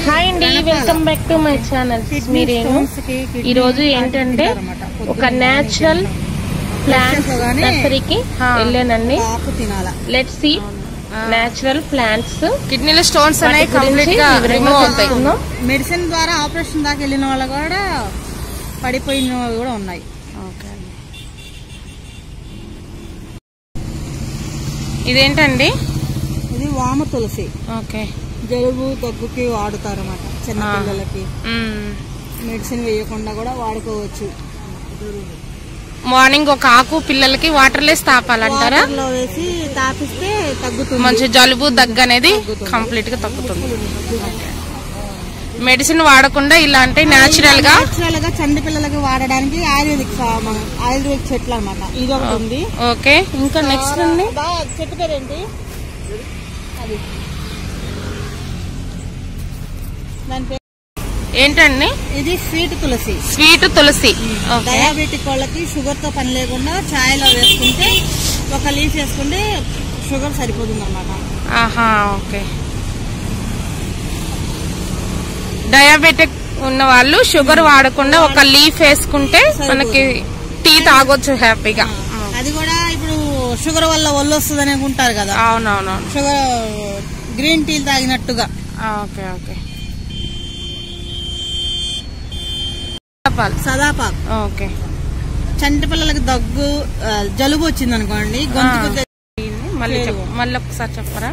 Hi అండి welcome back to my channel మీరేను ఈ రోజు ఏంటంటే ఒక నేచురల్ ప్లాంట్స్ గానీ నర్సరీకి వెళ్ళానండి ఆకు తినాల లెట్ సి నేచురల్ ప్లాంట్స్ కిడ్నీలో స్టోన్స్ అనేవి కంప్లీట్ గా రిమూవ్ అవుతాయి మెడిసిన్ ద్వారా ఆపరేషన్ దాకా వెళ్ళిన వాళ్ళు కూడా పడిపోయిన వాళ్ళు కూడా ఉన్నాయి ఇదేంటండి ఇది వామ తులసి ఓకే జలుబు దగ్గుకి వాడుతారు అన్నమాట చిన్న ఆ. పిల్లలకి మెడిసిన్ వేయకుండా కూడా వాడుకోవచ్చు మార్నింగ్ ఒక ఆకు పిల్లలకి వాటర్ లేసి తాపాలంటారా వాటర్లో వేసి తాపిస్తే తగ్గుతుంది మంచి జలుబు దగ్గు అనేది కంప్లీట్ గా తగ్గుతుంది మెడిసిన్ వాడకుండా ఇలా అంటే న్యాచురల్ గా నేచురల్ గా చంటి పిల్లలకి వాడడానికి ఆయుర్వేదిక్ సా- మన ఆయుర్వేదిక్ చెట్లు అన్నమాట ఇది ఒకటి ఉంది ఓకే ఇంకా నెక్స్ట్ అండి బా చెట్టు పేరేంటి అది దాని పేరు ఏంటండి ఇది స్వీట్ తులసి స్వీట్ తులసి ఓకే డయాబెటిక్ వాళ్ళకి షుగర్ తో పని లేకుండా ఛాయలో వేసుకుంటే ఒక లీఫ్ వేసుకుంటే షుగర్ సరిపోతుంది అనమాట ఆహా ఓకే డయాబెటిక్ ఉన్న వాళ్ళు షుగర్ వాడకుండా ఒక లీఫ్ వేసుకుంటే మనకి టీ తాగొచ్చు హ్యాపీగా అది కూడా ఇప్పుడు షుగర్ వల్ల ఒళ్ళు వస్తుంది అనుకుంటారు కదా అవునవునవును షుగర్ గ్రీన్ టీ తాగినట్టుగా ఓకే ఓకే చెప్పాలి సదాపాక్ ఓకే చంటి పిల్లలకి దగ్గు ఆ, జలుబు వచ్చింది అనుకోండి గొంతుకు తె- మళ్ళీ చెప్పు మళ్ళీ ఒకసారి చెప్పరా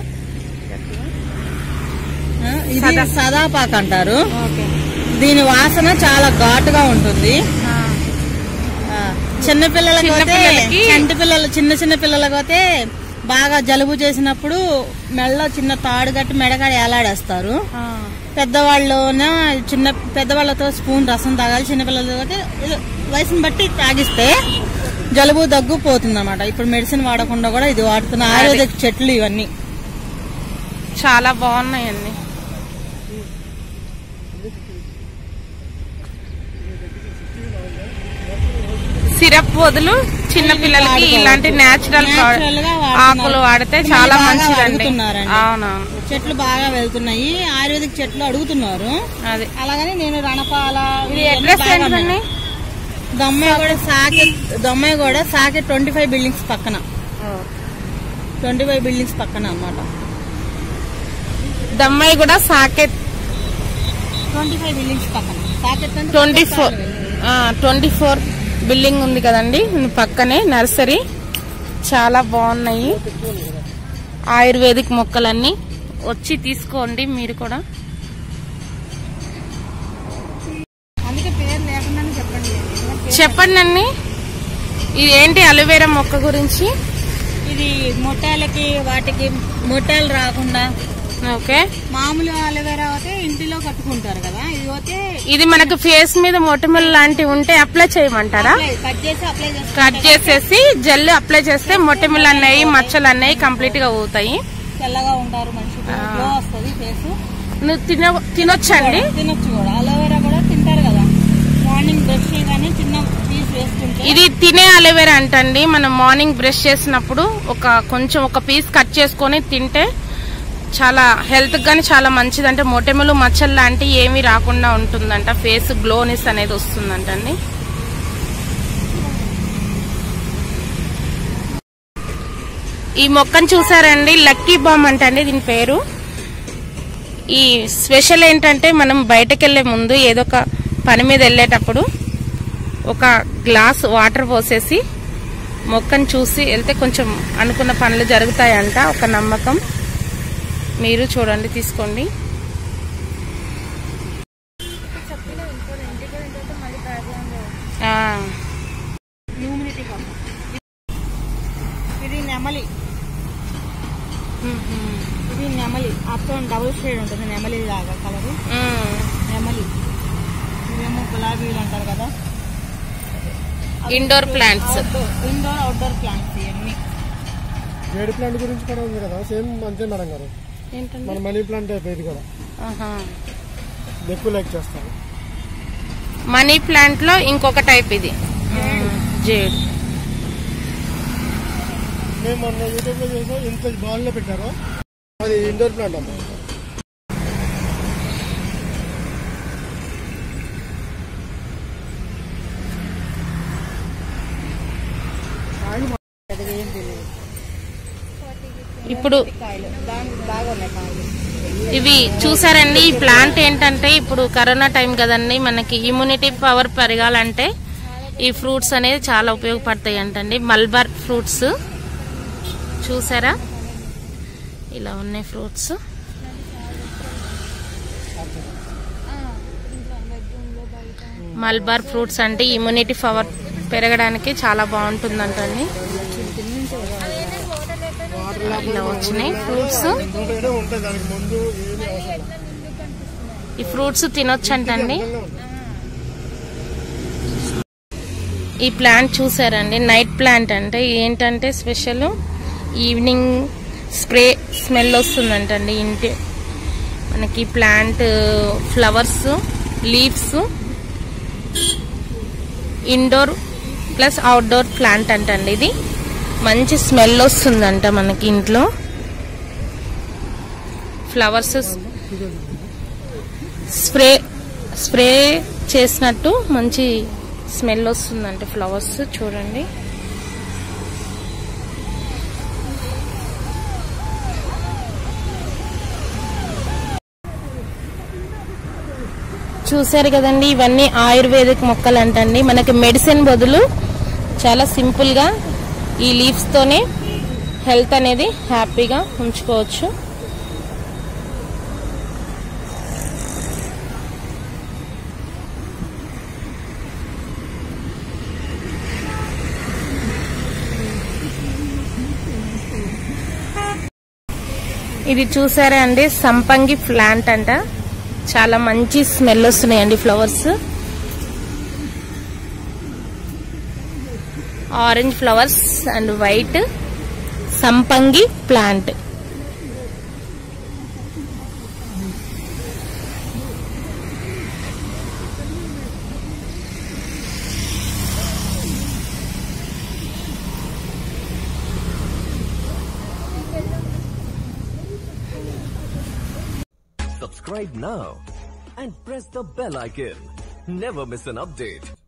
ఆ, ఇది సదాపాక్ అంటారు ఓకే దీని వాసన చాలా ఘాటుగా ఉంటుంది ఆ, చిన్న పిల్లలకి చిన్న అయితే పిల్లలకి- చంటి పిల్లలు చిన్న చిన్న పిల్లలకి అయితే బాగా జలుబు చేసినప్పుడు మెళ్ళ చిన్న తాడు కట్టి మెడగాడి ఏలాడేస్తారు పెద్దవాళ్ళన చిన్న పెద్దవాళ్ళతో స్పూన్ రసం తాగాలి చిన్న పిల్లలతో అయితే ఇలా వయసుని బట్టి తాగిస్తే జలుబు దగ్గు పోతుంది అనమాట ఇప్పుడు మెడిసిన్ వాడకుండా కూడా ఇది వాడుతున్న ఆయుర్వేదిక్ చెట్లు ఇవన్నీ చాలా బాగున్నాయండి సిరప్ బదులు చిన్న పిల్లలకి ఇలాంటి నేచురల్ Natural గా వాడుతున్నారు. ఆకులు వాడితే ఈ చాలా మధ్య బాగా మంచిదండి అడుగుతున్నారండి. అవునవును చెట్లు బాగా వెళ్తున్నాయి ఆయుర్వేదిక్ చెట్లు అడుగుతున్నారు అది అలాగని నేను రణపాల ఇది ఇవన్నీ అడ్రస్ బాగా ఏంటండి ఉన్నాయి. దొమ్మాయి కూడా సాకెట్ దొమ్మాయి కూడా సాకెట్ ట్వంటీ ఫైవ్ బిల్డింగ్స్ పక్కన ట్వంటీ ఫైవ్ బిల్డింగ్స్ పక్కన అన్నమాట దమ్మాయి కూడా సాకెట్ ట్వంటీ ఫైవ్ బిల్డింగ్స్ పక్కన సాకెట్ అంటే twenty four twenty four building ఉంది కదండి పక్కనే నర్సరీ చాలా బాగున్నాయి ఆయుర్వేదిక్ మొక్కలన్నీ వచ్చి తీసుకోండి మీరు కూడా అందుకే పేరు లేకుండానే చెప్పండి ఎందుకంటే చెప్పండి అండి ఇది ఏంటి అలోవేరా మొక్క గురించి ఇది మొట్టాలకి వాటికి మొట్టాలు రాకుండా ఓకే మామూలు అలోవెరా అయితే ఇంటిలో కట్టుకుంటారు కదా ఇది పోతే ఇది మనకు ఫేస్ మీద మొటిమలు లాంటివి ఉంటే అప్లై చేయమంటారా అప్లై- కట్ చేసి అప్లై చేస్తే కట్ చేసేసి జెల్ అప్లై చేస్తే మొటిమలు అన్నాయి మచ్చలు అన్నాయి కంప్లీట్ గా పోతాయి తెల్లగా ఉంటారు మనిషి గ్లో వస్తుంది ఫేస్ నువ్వు తిన తినొచ్చండి తినొచ్చు కూడా అలోవెరా కూడా తింటారు కదా మార్నింగ్ బ్రష్ కానీ చిన్న పీస్ వేసుకుంటే ఇది తినే అలోవేరా అంటండి మనం మార్నింగ్ బ్రష్ చేసినప్పుడు ఒక కొంచెం ఒక పీస్ కట్ చేసుకొని తింటే చాలా హెల్త్ గాని చాలా మంచిది అంటే మొటిమలు మచ్చలు లాంటివి ఏమీ రాకుండా ఉంటుందంట ఫేస్ గ్లోనెస్ అనేది వస్తుందంటండి ఈ మొక్కను చూసారండి లక్కీ బామ్ అంటండి దీని పేరు ఈ స్పెషల్ ఏంటంటే మనం బయటకు వెళ్లే ముందు ఏదో ఒక పని మీద వెళ్ళేటప్పుడు ఒక గ్లాస్ వాటర్ పోసేసి మొక్కను చూసి వెళ్తే కొంచెం అనుకున్న పనులు జరుగుతాయంట ఒక నమ్మకం మీరు చూడండి తీసుకోండి ఆ, హ్యూమిడిటీ కోసం ఇది నెమలి ఇది నెమలి అప్టౌన్ డబుల్ షేడ్ ఉంటుంది నెమలి లాగా కలరు ఉమ్. నెమలి ఇవేమో గులాబీలు అంటారు కదా indoor plants indoor outdoor plants ఇవన్నీ జేడి ప్లాంట్ గురించి కూడా ఉంది కదా సేమ్ మంచి మేడం గారు ఏంటండి మన మనీ ప్లాంట్ టైప్ ఇది కూడా ఆహా. ఎక్కువ లైక్ చేస్తారు మనీ ప్లాంట్ లో ఇంకొక టైప్ ఇది జేడ్ మేము మొన్న యూట్యూబ్ లో చేసాం ఇంత బాల్ లో పెట్టారు అది ఇండోర్ ప్లాంట్ అమ్మ ఇప్పుడు కాయలు దానికి బాగా ఉన్నాయి కాయలు ఇవి చూసారండి ఈ ప్లాంట్ ఏంటంటే ఇప్పుడు కరోనా టైం కదండి మనకి ఇమ్యూనిటీ పవర్ పెరగాలంటే ఈ ఫ్రూట్స్ అనేది చాలా ఉపయోగపడతాయి అంటండి మల్బార్ ఫ్రూట్స్ చూసారా ఇలా ఉన్నాయి ఫ్రూట్స్ మల్బార్ ఫ్రూట్స్ అంటే ఇమ్యూనిటీ పవర్ పెరగడానికి చాలా బాగుంటుందంటండి ఇలా వచ్చినాయి ఫ్రూట్స్ ఇంకోటి ఉంటాయి దానికి ముందు ఏమి అవసరం ఈ ఫ్రూట్స్ తినొచ్చంటండి ఈ ప్లాంట్ చూసారండి నైట్ ప్లాంట్ అంటే ఏంటంటే స్పెషల్ ఈవినింగ్ స్ప్రే స్మెల్ వస్తుందంటండి ఇంటి మనకి plant flowers leaves indoor plus outdoor plant అంటండి ఇది మంచి స్మెల్ వస్తుందంట మనకి ఇంట్లో ఫ్లవర్స్ స్ప్రే స్ప్రే చేసినట్టు మంచి స్మెల్ వస్తుందంటే ఫ్లవర్స్ చూడండి చూసారు కదండి ఇవన్నీ ఆయుర్వేదిక్ మొక్కలు అంటండి మనకి మెడిసిన్ బదులు చాలా సింపుల్ గా ఈ లీవ్స్ తోనే హెల్త్ అనేది హ్యాపీగా ఉంచుకోవచ్చు ఇది చూసారా అండి సంపంగి ప్లాంట్ అంట చాలా మంచి స్మెల్ వస్తున్నాయండి flowers orange flowers and white సంపంగి plant Subscribe now and press the bell icon. Never miss an update.